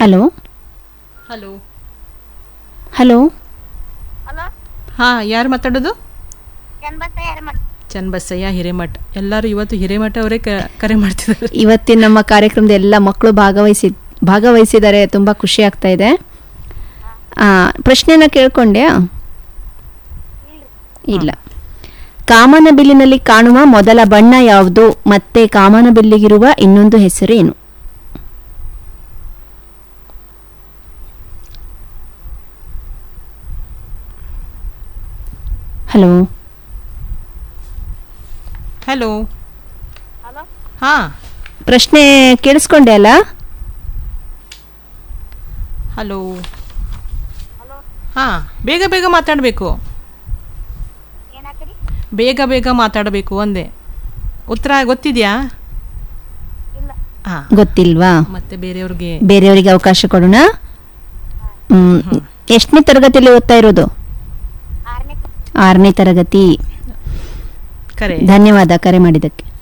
hello hello hello hello ಹಾ ಯಾರು ಮಾತಾಡೋದು ಚನ್ನಬಸಯ್ಯ ಯಾರಮಠ ಚನ್ನಬಸಯ್ಯ ಹಿರೇಮಠ್ ಎಲ್ಲರೂ ಇವತ್ತು ಹಿರೇಮಠ ಅವರೇ ಕ- ಕರೆ ಮಾಡ್ತಿದ್ದಾರೆ ಇವತ್ತಿನ ನಮ್ಮ ಕಾರ್ಯಕ್ರಮದ ಎಲ್ಲ ಮಕ್ಕಳು ಭಾಗವಹಿಸಿ ಭಾಗವಹಿಸಿದ್ದಾರೆ ತುಂಬ ಖುಷಿ ಆಗ್ತಾ ಇದೆ ಆ, ಪ್ರಶ್ನೆನ ಕೇಳ್ಕೊಂಡ್ಯಾ ಇಲ್ಲ ಕಾಮನ ಬಿಲ್ಲಿನಲ್ಲಿ ಕಾಣುವ ಮೊದಲ ಬಣ್ಣ ಯಾವುದು ಮತ್ತೆ ಕಾಮನ ಬಿಲ್ಲಿಗಿರುವ ಇನ್ನೊಂದು ಹೆಸರು ಏನು ಹಲೋ ಹಲೋ ಹಲೋ ಹಾ ಪ್ರಶ್ನೆ ಕೇಳಿಸ್ಕೊಂಡೆ ಅಲ್ಲ ಹಲೋ ಹಲೋ ಹಾ ಬೇಗ ಬೇಗ ಮಾತಾಡಬೇಕು ಏನಾಗ್ತದೆ ಬೇಗ ಬೇಗ ಮಾತಾಡಬೇಕು ಅಂದೆ ಉತ್ತರ ಗೊತ್ತಿದೆಯಾ ಇಲ್ಲ ಹಾ ಗೊತ್ತಿಲ್ವಾ ಮತ್ತೆ ಬೇರೆಯವ್ರಿಗೆ ಬೇರೆಯವರಿಗೆ ಅವಕಾಶ ಕೊಡೋಣ ಹ್ಮ್ ಎಷ್ಟನೇ ತರಗತಿಯಲ್ಲಿ ಓದ್ತಾ ಇರೋದು ಆರನೇ ಆರನೇ ತರಗತಿ ಕರೆ ಧನ್ಯವಾದ ಕರೆ ಮಾಡಿದ್ದಕ್ಕೆ